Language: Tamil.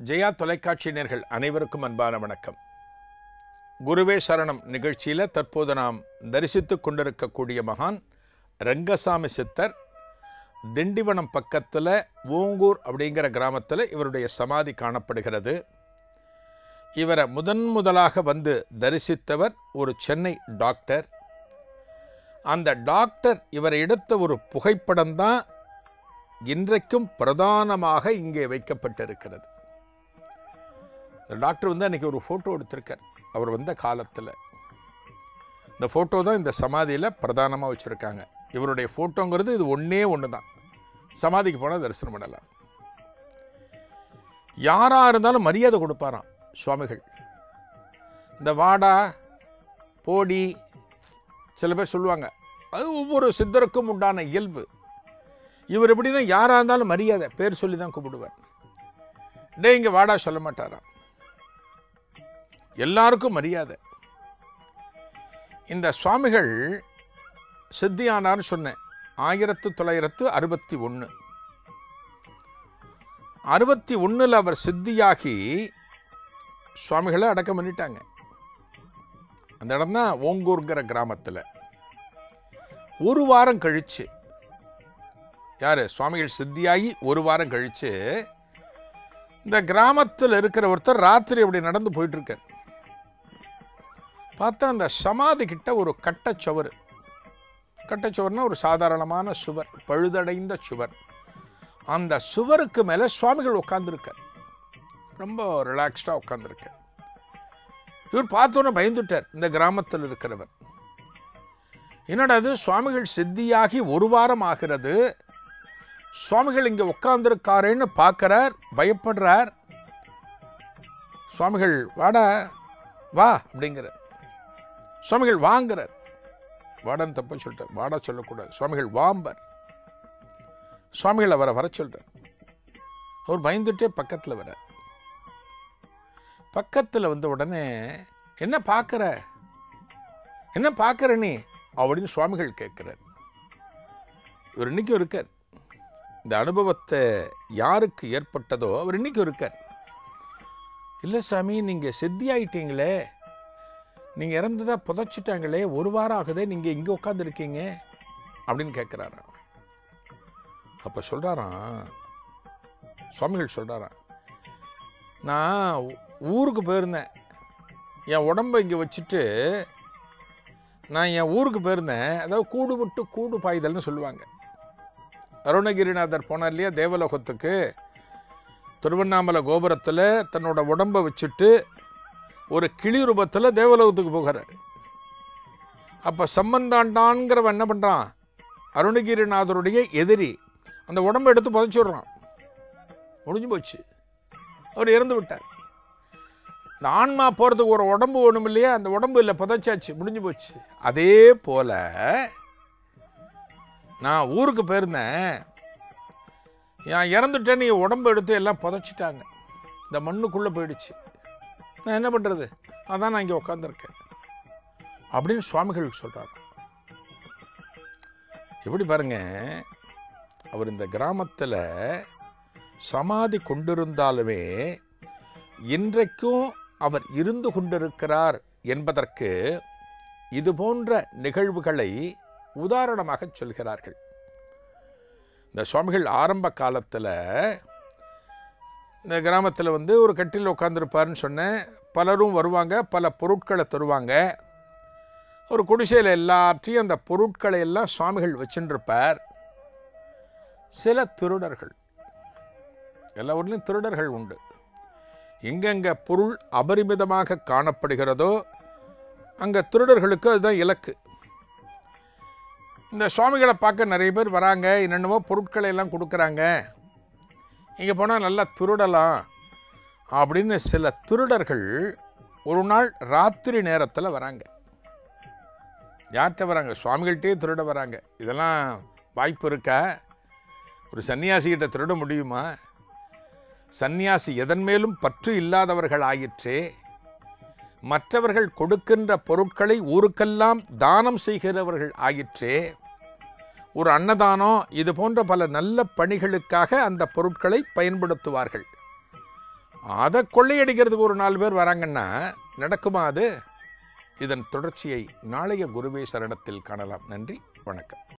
ஜெயா தொலைக்காட்சி நேர்கள் அனைவருக்கும் அன்பான வணக்கம் குருவே சரணம் நிகழ்ச்சியில் தற்போது நாம் தரிசித்துக் கொண்டிருக்கக்கூடிய மகான் ரங்கசாமி சித்தர் திண்டிவனம் பக்கத்தில் ஓங்கூர் அப்படிங்கிற கிராமத்தில் இவருடைய சமாதி காணப்படுகிறது இவரை முதன் முதலாக வந்து தரிசித்தவர் ஒரு சென்னை டாக்டர் அந்த டாக்டர் இவரை எடுத்த ஒரு புகைப்படம் தான் இன்றைக்கும் பிரதானமாக இங்கே வைக்கப்பட்டிருக்கிறது இந்த டாக்டர் வந்து அன்றைக்கி ஒரு ஃபோட்டோ எடுத்திருக்கார் அவர் வந்த காலத்தில் இந்த ஃபோட்டோ தான் இந்த சமாதியில் பிரதானமாக வச்சுருக்காங்க இவருடைய ஃபோட்டோங்கிறது இது ஒன்றே ஒன்று தான் சமாதிக்கு போனால் தரிசனம் பண்ணலாம் யாராக இருந்தாலும் மரியாதை கொடுப்பாராம் சுவாமிகள் இந்த வாடா போடி சில பேர் சொல்லுவாங்க அது ஒவ்வொரு சித்தருக்கும் உண்டான இயல்பு இவர் எப்படின்னா யாராக இருந்தாலும் மரியாதை பேர் சொல்லி தான் கூப்பிடுவார் டே இங்கே வாடா சொல்ல மாட்டாராம் எல்லாருக்கும் மரியாதை இந்த சுவாமிகள் சித்தியானார்னு சொன்னேன் ஆயிரத்து தொள்ளாயிரத்து அறுபத்தி ஒன்று அறுபத்தி ஒன்றில் அவர் சித்தியாகி சுவாமிகளை அடக்கம் பண்ணிட்டாங்க அந்த இடம் தான் ஓங்கூர்ங்கிற கிராமத்தில் ஒரு வாரம் கழிச்சு யார் சுவாமிகள் சித்தியாகி ஒரு வாரம் கழிச்சு இந்த கிராமத்தில் இருக்கிற ஒருத்தர் ராத்திரி அப்படி நடந்து போயிட்டு இருக்கார் பார்த்தா அந்த சமாதி கிட்ட ஒரு கட்டச்சுவர் கட்டச்சுவர்னா ஒரு சாதாரணமான சுவர் பழுதடைந்த சுவர் அந்த சுவருக்கு மேலே சுவாமிகள் உட்காந்துருக்கார் ரொம்ப ரிலாக்ஸ்டாக உட்காந்துருக்கார் இவர் பார்த்தோன்னே பயந்துட்டார் இந்த கிராமத்தில் இருக்கிறவர் என்னடா அது சுவாமிகள் சித்தியாகி ஒரு வாரம் ஆகிறது சுவாமிகள் இங்கே உட்காந்துருக்காருன்னு பார்க்குறார் பயப்படுறார் சுவாமிகள் வாடா வா அப்படிங்கிறார் சுவாமிகள் வாங்குறார் வாடான்னு தப்ப சொல்லிட்டார் வாடா சொல்லக்கூடாது சுவாமிகள் வாம்பர் சுவாமிகள் அவரை வர சொல்கிறார் அவர் பயந்துட்டே பக்கத்தில் வர பக்கத்தில் வந்த உடனே என்ன பார்க்குற என்ன பார்க்குற நீ அப்படின்னு சுவாமிகள் கேட்குறார் இவர் இன்னைக்கும் இருக்கார் இந்த அனுபவத்தை யாருக்கு ஏற்பட்டதோ அவர் இன்னைக்கும் இருக்கார் இல்லை சாமி நீங்கள் சித்தி ஆயிட்டீங்களே நீங்கள் இறந்ததா புதைச்சிட்டாங்களே ஒரு வாரம் ஆகுதே நீங்கள் இங்கே உட்காந்துருக்கீங்க அப்படின்னு கேட்குறாராம் அப்போ சொல்கிறாராம் சுவாமிகள் சொல்கிறாராம் நான் ஊருக்கு போயிருந்தேன் என் உடம்பை இங்கே வச்சுட்டு நான் என் ஊருக்கு போயிருந்தேன் அதாவது கூடு விட்டு கூடு பாய்தல்னு சொல்லுவாங்க அருணகிரிநாதர் போனார் இல்லையா தேவலோகத்துக்கு திருவண்ணாமலை கோபுரத்தில் தன்னோட உடம்பை வச்சுட்டு ஒரு கிளி ரூபத்தில் தேவலோகத்துக்கு போகிறார் அப்போ சம்பந்தாண்டான்கிறவன் என்ன பண்ணுறான் அருணகிரிநாதருடைய எதிரி அந்த உடம்பை எடுத்து புதைச்சிடுறான் முடிஞ்சு போச்சு அவர் இறந்து விட்டார் இந்த ஆன்மா போகிறதுக்கு ஒரு உடம்பு ஒன்றும் இல்லையா அந்த உடம்பு இல்லை புதைச்சாச்சு முடிஞ்சு போச்சு அதே போல் நான் ஊருக்கு போயிருந்தேன் நான் இறந்துட்டேன்னு என் உடம்பு எடுத்து எல்லாம் புதைச்சிட்டாங்க இந்த மண்ணுக்குள்ளே போயிடுச்சு நான் என்ன பண்ணுறது அதான் நான் இங்கே உட்காந்துருக்கேன் அப்படின்னு சுவாமிகள் சொல்கிறார் எப்படி பாருங்க அவர் இந்த கிராமத்தில் சமாதி கொண்டிருந்தாலுமே இன்றைக்கும் அவர் இருந்து கொண்டிருக்கிறார் என்பதற்கு இது போன்ற நிகழ்வுகளை உதாரணமாக சொல்கிறார்கள் இந்த சுவாமிகள் ஆரம்ப காலத்தில் இந்த கிராமத்தில் வந்து ஒரு கட்டில் உட்காந்துருப்பாருன்னு சொன்னேன் பலரும் வருவாங்க பல பொருட்களை தருவாங்க ஒரு குடிசையில் எல்லாற்றையும் அந்த பொருட்களை எல்லாம் சுவாமிகள் வச்சுருப்பார் சில திருடர்கள் எல்லா ஊர்லேயும் திருடர்கள் உண்டு எங்கெங்கே பொருள் அபரிமிதமாக காணப்படுகிறதோ அங்கே திருடர்களுக்கு அதுதான் இலக்கு இந்த சுவாமிகளை பார்க்க நிறைய பேர் வராங்க என்னென்னமோ பொருட்களை எல்லாம் கொடுக்குறாங்க இங்கே போனால் நல்லா திருடலாம் அப்படின்னு சில திருடர்கள் ஒரு நாள் ராத்திரி நேரத்தில் வராங்க யார்கிட்ட வராங்க சுவாமிகள்கிட்டே திருட வராங்க இதெல்லாம் வாய்ப்பு இருக்கா ஒரு சன்னியாசிகிட்ட திருட முடியுமா சந்நியாசி எதன் மேலும் பற்று இல்லாதவர்கள் ஆயிற்றே மற்றவர்கள் கொடுக்கின்ற பொருட்களை ஊருக்கெல்லாம் தானம் செய்கிறவர்கள் ஆயிற்றே ஒரு அன்னதானம் இது போன்ற பல நல்ல பணிகளுக்காக அந்த பொருட்களை பயன்படுத்துவார்கள் அதை கொள்ளையடிக்கிறதுக்கு ஒரு நாலு பேர் வராங்கன்னா நடக்குமா அது இதன் தொடர்ச்சியை நாளைய குருவே சரணத்தில் காணலாம் நன்றி வணக்கம்